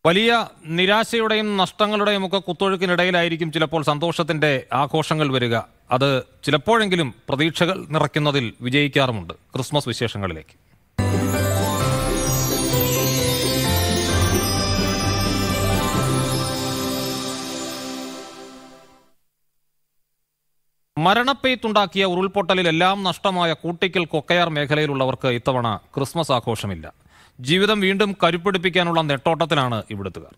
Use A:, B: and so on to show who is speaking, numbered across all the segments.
A: വലിയ നിരാശയുടെയും നഷ്ടങ്ങളുടെയും ഒക്കെ കുത്തൊഴുക്കിനിടയിലായിരിക്കും ചിലപ്പോൾ സന്തോഷത്തിന്റെ ആഘോഷങ്ങൾ വരിക അത് ചിലപ്പോഴെങ്കിലും പ്രതീക്ഷകൾ നിറയ്ക്കുന്നതിൽ വിജയിക്കാറുമുണ്ട് ക്രിസ്മസ് വിശേഷങ്ങളിലേക്ക് മരണപ്പെയ്ത്തുണ്ടാക്കിയ ഉരുൾപൊട്ടലിൽ എല്ലാം നഷ്ടമായ കൂട്ടിക്കൽ കൊക്കയാർ മേഖലയിലുള്ളവർക്ക് ഇത്തവണ ക്രിസ്മസ് ആഘോഷമില്ല ജീവിതം വീണ്ടും കരുപ്പിടിപ്പിക്കാനുള്ള നെട്ടോട്ടത്തിലാണ് ഇവിടുത്തുകാർ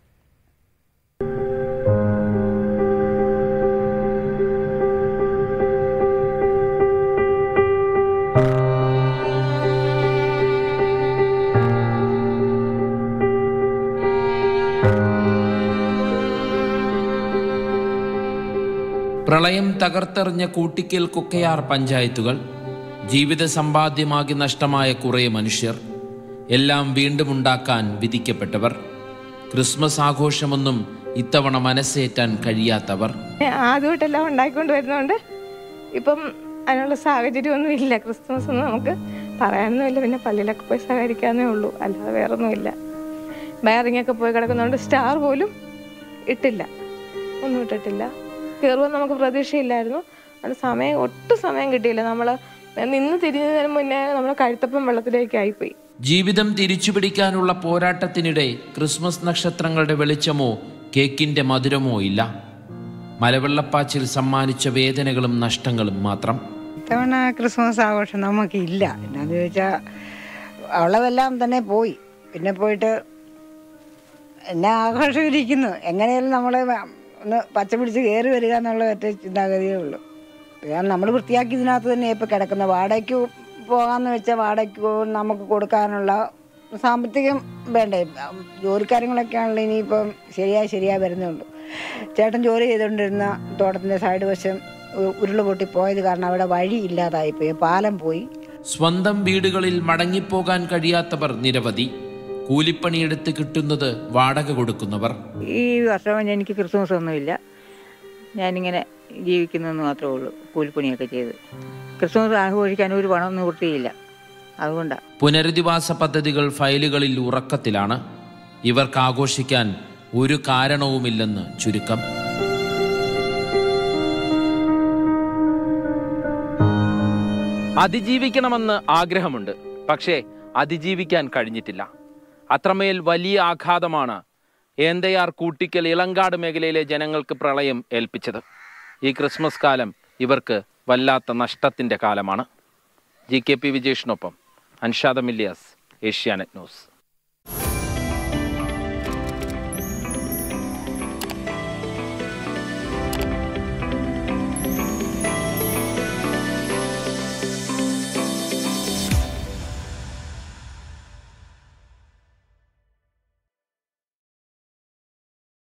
B: പ്രളയം തകർത്തെറിഞ്ഞ കൂട്ടിക്കൽ കുക്കയാർ പഞ്ചായത്തുകൾ ജീവിത സമ്പാദ്യമാകി നഷ്ടമായ കുറേ മനുഷ്യർ എല്ലാം വീണ്ടും ഉണ്ടാക്കാൻ വിധിക്കപ്പെട്ടവർ ക്രിസ്മസ് ആഘോഷമൊന്നും ഇത്തവണ മനസ്സേറ്റാൻ കഴിയാത്തവർ
C: ആദ്യമായിട്ടെല്ലാം ഉണ്ടാക്കിക്കൊണ്ട് വരുന്നതുകൊണ്ട് ഇപ്പം അതിനുള്ള സാഹചര്യമൊന്നും ഇല്ല ക്രിസ്മസ് ഒന്നും നമുക്ക് പറയാനൊന്നുമില്ല പിന്നെ പള്ളിയിലൊക്കെ പോയി സഹകരിക്കാന്നേ ഉള്ളൂ അല്ലാതെ വേറൊന്നുമില്ല ബയറിങ്ങൊക്കെ പോയി കിടക്കുന്നതുകൊണ്ട് സ്റ്റാർ പോലും ഇട്ടില്ല ഒന്നും ഇട്ടിട്ടില്ല കയറുമെന്ന് നമുക്ക് പ്രതീക്ഷയില്ലായിരുന്നു അത് സമയം ഒട്ടും സമയം കിട്ടിയില്ല നമ്മൾ നിന്ന് തിരിഞ്ഞതിന് മുന്നേ നമ്മൾ കഴുത്തപ്പം വെള്ളത്തിലേക്ക് ആയിപ്പോയി
B: ജീവിതം തിരിച്ചുപിടിക്കാനുള്ള പോരാട്ടത്തിനിടെ ക്രിസ്മസ് നക്ഷത്രങ്ങളുടെ വെളിച്ചമോ കേക്കിന്റെ മധുരമോ ഇല്ല മലവെള്ളപ്പാച്ചിൽ സമ്മാനിച്ച വേദനകളും നഷ്ടങ്ങളും മാത്രം
D: ഇത്തവണ ക്രിസ്മസ് ആഘോഷം നമുക്കില്ല എന്നാന്ന് ചോദിച്ചാൽ ഉള്ളതെല്ലാം തന്നെ പോയി പിന്നെ പോയിട്ട് എന്നാ ആഘോഷം ഇരിക്കുന്നു എങ്ങനെയാലും നമ്മൾ ഒന്ന് പച്ച പിടിച്ച് കയറി വരിക എന്നുള്ള ഒറ്റ ചിന്താഗതിയേ ഉള്ളൂ കാരണം നമ്മൾ വൃത്തിയാക്കി ഇതിനകത്ത് തന്നെ ഇപ്പം കിടക്കുന്ന വാടകയ്ക്ക് പോകാമെന്ന് വെച്ചാൽ വാടകയ്ക്ക് നമുക്ക് കൊടുക്കാനുള്ള സാമ്പത്തികം വേണ്ടേ ജോലിക്കാര്യങ്ങളൊക്കെ ആണല്ലോ ഇനിയിപ്പം ശരിയായി ശരിയായി വരുന്നുള്ളൂ ചേട്ടൻ ജോലി ചെയ്തുകൊണ്ടിരുന്ന തോട്ടത്തിൻ്റെ സൈഡ് വശം ഉ- ഉരുള് പൊട്ടി പോയത് കാരണം അവിടെ വഴി ഇല്ലാതായിപ്പോയി പാലം പോയി
B: സ്വന്തം വീടുകളിൽ മടങ്ങിപ്പോകാൻ കഴിയാത്തവർ നിരവധി കൂലിപ്പണിയെടുത്ത് കിട്ടുന്നത് വാടക കൊടുക്കുന്നവർ
E: ഈ വർഷം എനിക്ക് ക്രിസ്മസ് ഒന്നുമില്ല ഞാനിങ്ങനെ ജീവിക്കുന്നതെന്ന് മാത്രമേ ഉള്ളൂ കൂലിപ്പണിയൊക്കെ ചെയ്ത് ക്രിസ്മസ് ആഘോഷിക്കാൻ ഒരു പണം നിവൃത്തിയില്ല അതുകൊണ്ടാണ്
B: പുനരധിവാസ പദ്ധതികൾ ഫയലുകളിൽ ഉറക്കത്തിലാണ് ഇവർക്ക് ആഘോഷിക്കാൻ ഒരു കാരണവുമില്ലെന്ന് ചുരുക്കം
F: അതിജീവിക്കണമെന്ന് ആഗ്രഹമുണ്ട് പക്ഷേ അതിജീവിക്കാൻ കഴിഞ്ഞിട്ടില്ല അത്രമേൽ വലിയ ആഘാതമാണ് ഏന്തയാർ കൂട്ടിക്കൽ ഇളങ്കാട് മേഖലയിലെ ജനങ്ങൾക്ക് പ്രളയം ഏൽപ്പിച്ചത് ഈ ക്രിസ്മസ് കാലം ഇവർക്ക് വല്ലാത്ത നഷ്ടത്തിൻ്റെ കാലമാണ് ജി കെ പി വിജേഷിനൊപ്പം അൻഷാദ മില്ലിയാസ് ഏഷ്യാനെറ്റ് ന്യൂസ്